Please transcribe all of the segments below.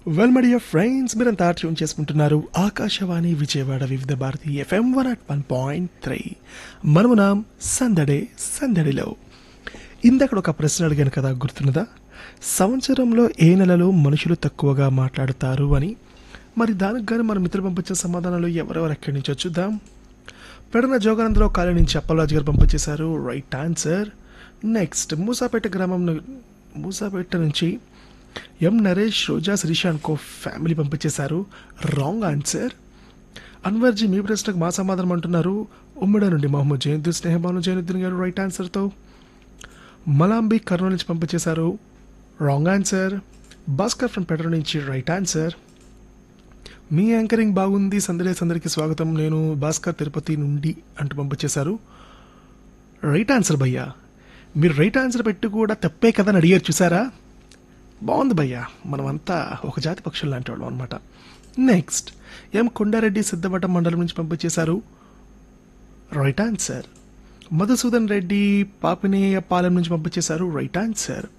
well my dear friends మీరంతా tune చేసుకుంటున్నారు Akashvani Vijayawada Vividh Bharati FM one at one point three మనమునాం సందడే సందడిలో ఇందక్కడ ఒక ప్రశ్న అడిగాను కదా గుర్తున్నదా సంవత్సరంలో ఏ నెలలో మనుషులు తక్కువగా మాట్లాడతారు అని మరి దానికి గాను మన మిత్రులు పంపించిన సమాధానాలు ఎవరెవరు ఎక్కడి నుంచి చూద్దాం పెడన జోగానందరావు కాలనీ నుంచి అప్పలరాజు గారు పంపించేశారు రైట్ ఆన్సర్ నెక్స్ట్ మూసాపేట గ్రామం ను- మూసాపేట నుంచి ఎం నరేష్ రోజా శిరీష అనుకో ఫ్యామిలీ పంపించేశారు రాంగ్ ఆన్సర్ అన్వర్జీ మీ ప్రశ్నకు మా సమాధానం అంటున్నారు ఉమ్మడ నుండి మహమ్మద్ జయంతుల్ స్నేహభాను జైనుద్దీన్ గారు రైట్ ఆన్సర్తో మలాంబి కర్నూలు నుంచి పంపించేశారు wrong answer Bhaskar from petrol నుంచి రైట్ ఆన్సర్ మీ యాంకరింగ్ బాగుంది సందలేస్ అందరికీ స్వాగతం నేను భాస్కర్ తిరుపతి నుండి అంటూ పంపించేశారు రైట్ ఆన్సర్ భయ్యా మీరు రైట్ ఆన్సర్ పెట్టి కూడా తప్పే కదా అని అడిగారు చూసారా బాగుంది భయ్యా మనమంతా ఒక జాతి పక్షులు లాంటి వాళ్ళం అనమాట నెక్స్ట్ ఎం కొండారెడ్డి సిద్ధవటం మండలం నుంచి పంపించేశారు రైట్ ఆన్సర్ మధుసూదన్ రెడ్డి పాపినేయపాలెం నుంచి పంపించేశారు రైట్ ఆన్సర్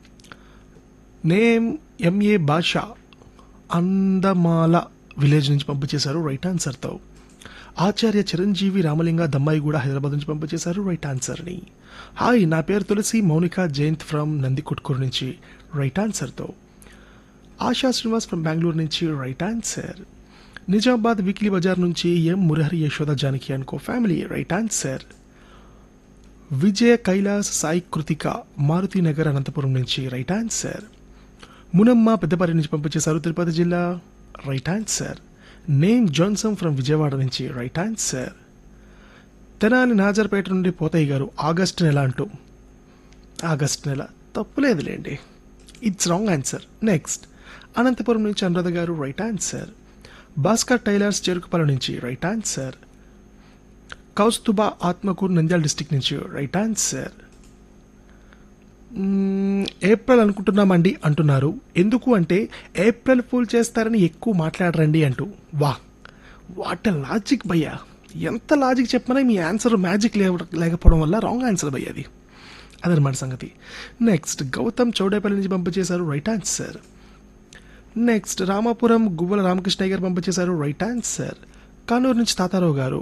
నేమ్ ఎంఏ భాష అందమాల విలేజ్ నుంచి పంపించేశారు రైట్ ఆన్సర్తో ఆచార్య చిరంజీవి రామలింగ దమ్మాయి కూడా హైదరాబాద్ నుంచి పంపించేశారు రైట్ ఆన్సర్ని హాయ్ నా పేరు తులసి మౌనిక జయంత్ ఫ్రమ్ నంది కుట్కూరు నుంచి రైట్ ఆన్సర్తో ఆశా శ్రీనివాస్ ఫ్రమ్ బెంగళూరు నుంచి రైట్ ఆన్సర్ నిజామాబాద్ వీక్లీ బజార్ నుంచి ఎం మురహరి యశోద జానకి అనుకో family right answer Vijaya Kailas Sai Kruthika Maruthi Nagar Anantapuram నుంచి రైట్ ఆన్సర్ మునమ్మ పెద్దపల్లి నుంచి పంపించేశారు తిరుపతి జిల్లా right answer name Johnson from Vijayawada నుంచి రైట్ ఆన్సర్ తెనాలి నాజర్పేట నుండి పోతయ్య గారు ఆగస్ట్ నెల అంటూ ఆగస్ట్ నెల తప్పులేదులేండి it's wrong answer next Anantapuram నుంచి Anuradha garu right answer Bhaskar tailors Cherukupalli నుంచి right answer Kaustubha Atmakur Nandyal district నుంచి రైట్ ఆన్సర్ మ్మ్, ఏప్రిల్ అనుకుంటున్నామండి అంటున్నారు ఎందుకు అంటే ఏప్రిల్ ఫూల్ చేస్తారని ఎక్కువ మాట్లాడరండి అంటూ వా వాట్ లాజిక్ భయ్యా ఎంత లాజిక్ చెప్పినా మీ ఆన్సర్ మ్యాజిక్ లేకపోవడం వల్ల రాంగ్ ఆన్సర్ భయ్య అది అదనమాట సంగతి నెక్స్ట్ గౌతమ్ చౌడేపల్లి నుంచి పంపించేశారు right answer next Ramapuram Guvvala Ramakrishnaiah garu పంపించేశారు రైట్ ఆన్సర్ కానూరు నుంచి తాతారావు గారు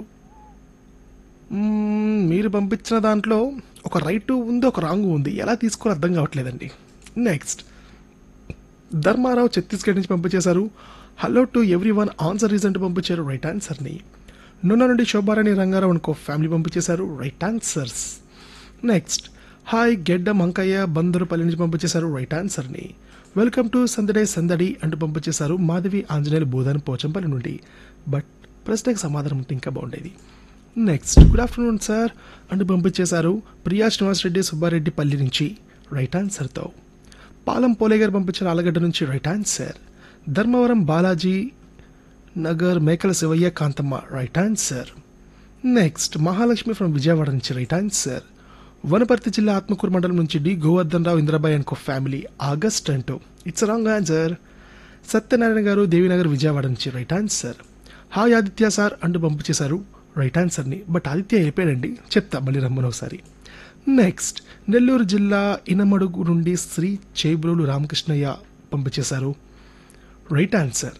మ్మ్, మీరు పంపించిన దాంట్లో ఒక రైట్ ఉంది ఒక రాంగ్ ఉంది ఎలా తీసుకోవాలో అర్థం కావట్లేదండి నెక్స్ట్ ధర్మారావు ఛత్తీస్గఢ్ నుంచి పంపించేశారు hello to every one answer reason పంపించారు రైట్ ఆన్సర్ని నున్న నుండి శోభారాణి రంగారావు అనుకో ఫ్యామిలీ పంపించేశారు రైట్ ఆన్సర్స్ నెక్స్ట్ హాయ్ గెడ్డ మంకయ్య బందరుపల్లి నుంచి పంపించేశారు రైట్ ఆన్సర్ని వెల్కమ్ టు సందడే సందడి అంటూ పంపించేశారు మాధవి ఆంజనేయులు బోధన్ పోచంపల్లి నుండి బట్ ప్రశ్నకు సమాధానం ఉంటే ఇంకా బాగుండేది నెక్స్ట్ గుడ్ ఆఫ్టర్నూన్ సార్ అంటూ పంపించేశారు ప్రియా శ్రీనివాస్ రెడ్డి సుబ్బారెడ్డి పల్లి నుంచి రైట్ ఆన్సర్తో పాలం పోలే గారు పంపించిన ఆలగడ్డ నుంచి right answer Dharmavaram Balaji Nagar Mekala Sivaiah Kanthamma right answer next Mahalakshmi from Vijayawada నుంచి రైట్ ఆన్సర్ వనపర్తి జిల్లా ఆత్మకూరు మండలం నుంచి డి గోవర్ధన్ రావు ఇంద్రబాయ్ అనుకో ఫ్యామిలీ ఆగస్ట్ అంటూ it's wrong answer Satyanarayana garu Devinagar Vijayawada నుంచి right answer hi Aditya sir అంటూ పంపించేశారు రైట్ ఆన్సర్ని బట్ ఆదిత్య వెళ్ళిపోయాడండి చెప్తా మళ్ళీ రమ్మను ఒకసారి నెక్స్ట్ నెల్లూరు జిల్లా ఇనమడుగు నుండి శ్రీ చేబ్రోలు రామకృష్ణయ్య పంపించేశారు రైట్ ఆన్సర్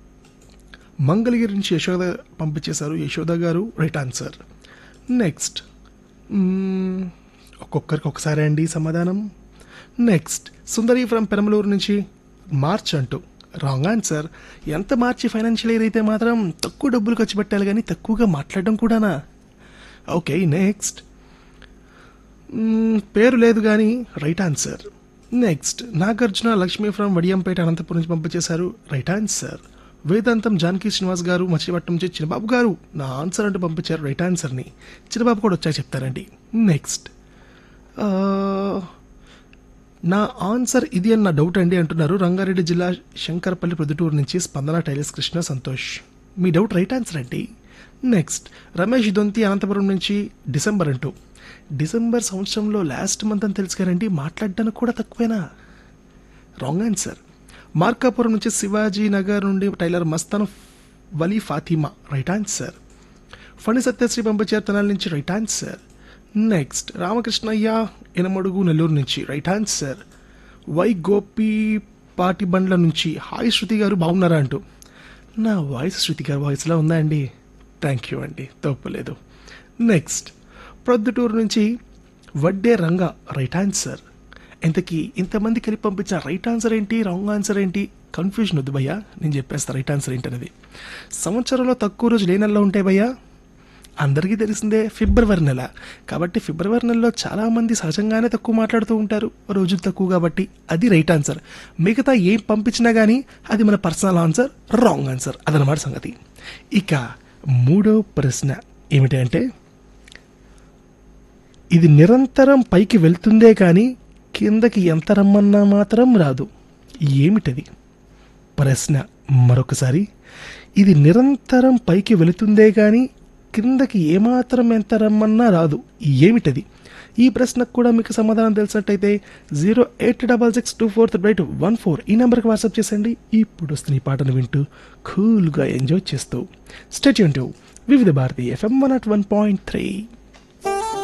మంగళగిరి నుంచి యశోద పంపించేశారు యశోద గారు రైట్ ఆన్సర్ నెక్స్ట్ మ్మ్, ఒక్కొక్కరికి ఒకసారి అండి సమాధానం నెక్స్ట్ సుందరి ఫ్రమ్ పెరమలూరు నుంచి మార్చ్ అంటూ రాంగ్ ఆన్సర్ ఎంత మార్చి ఫైనాన్షియల్ ఇయర్ అయితే మాత్రం తక్కువ డబ్బులు ఖర్చు పెట్టాలి కానీ తక్కువగా మాట్లాడడం కూడానా ఓకే నెక్స్ట్ మ్మ్, పేరు లేదు కానీ right answer next Nagarjuna Lakshmi from Vadiyampeta Anantapuram నుంచి పంపించేశారు రైట్ ఆన్సర్ వేదాంతం జానకి శ్రీనివాస్ గారు మచిలీపట్నం నుంచి చిన్నబాబు గారు నా ఆన్సర్ అంటూ పంపించారు రైట్ ఆన్సర్ని చిన్నబాబు కూడా వచ్చాక చెప్తారండి నెక్స్ట్ ఆ, నా ఆన్సర్ ఇది అని నా డౌట్ అండి అంటున్నారు రంగారెడ్డి జిల్లా శంకరపల్లి ప్రొద్దుటూరు నుంచి స్పందన టైలర్స్ కృష్ణ సంతోష్ మీ డౌట్ రైట్ ఆన్సర్ అండి నెక్స్ట్ రమేష్ దొంతి అనంతపురం నుంచి డిసెంబర్ అంటూ డిసెంబర్ సంవత్సరంలో లాస్ట్ మంత్ అని తెలుసు కదండి మాట్లాడడానికి కూడా తక్కువేనా రాంగ్ ఆన్సర్ మార్కాపురం నుంచి శివాజీ నగర్ నుండి tailor Mastan Vali Fatima right answer Phani Satyasri పంపించారు తెనాలి నుంచి right answer next Ramakrishnaiah Enamadugu Nellore నుంచి రైట్ ఆన్సర్ వై గోపి పాటి బండ్ల నుంచి హాయ్ శృతి గారు బాగున్నారా అంటూ నా వాయిస్ శృతి గారి వాయిస్లా ఉందా అండి థ్యాంక్ యూ అండి తప్పలేదు నెక్స్ట్ ప్రొద్దుటూరు నుంచి వడ్డే రంగ రైట్ ఆన్సర్ ఇంతకీ ఇంతమంది కలిపి పంపించిన రైట్ ఆన్సర్ ఏంటి రాంగ్ ఆన్సర్ ఏంటి కన్ఫ్యూజన్ వద్దు భయ్యా నేను చెప్పేస్తా రైట్ ఆన్సర్ ఏంటనేది సంవత్సరంలో తక్కువ రోజులు ఏ నెలలో ఉంటాయి భయ్యా అందరికీ తెలిసిందే ఫిబ్రవరి నెల కాబట్టి ఫిబ్రవరి నెలలో చాలామంది సహజంగానే తక్కువ మాట్లాడుతూ ఉంటారు రోజులు తక్కువ కాబట్టి అది రైట్ ఆన్సర్ మిగతా ఏం పంపించినా కానీ అది మన పర్సనల్ ఆన్సర్ రాంగ్ ఆన్సర్ అదనమాట సంగతి ఇక మూడో ప్రశ్న ఏమిటి అంటే ఇది నిరంతరం పైకి వెళ్తుందే కానీ కిందకి ఎంత రమ్మన్నా మాత్రం రాదు ఏమిటది ప్రశ్న మరొకసారి ఇది నిరంతరం పైకి వెళుతుందే కానీ కిందకి ఏమాత్రం ఎంత రమ్మన్నా రాదు ఏమిటది ఈ ప్రశ్నకు కూడా మీకు సమాధానం తెలిసినట్టయితే zero eight double six two four three eight one four ఈ నెంబర్కి వాట్సాప్ చేసండి ఇప్పుడు వస్తున్న ఈ పాటను వింటూ కూల్గా ఎంజాయ్ చేస్తూ stay tuned to Vividh Bharati FM one at one point three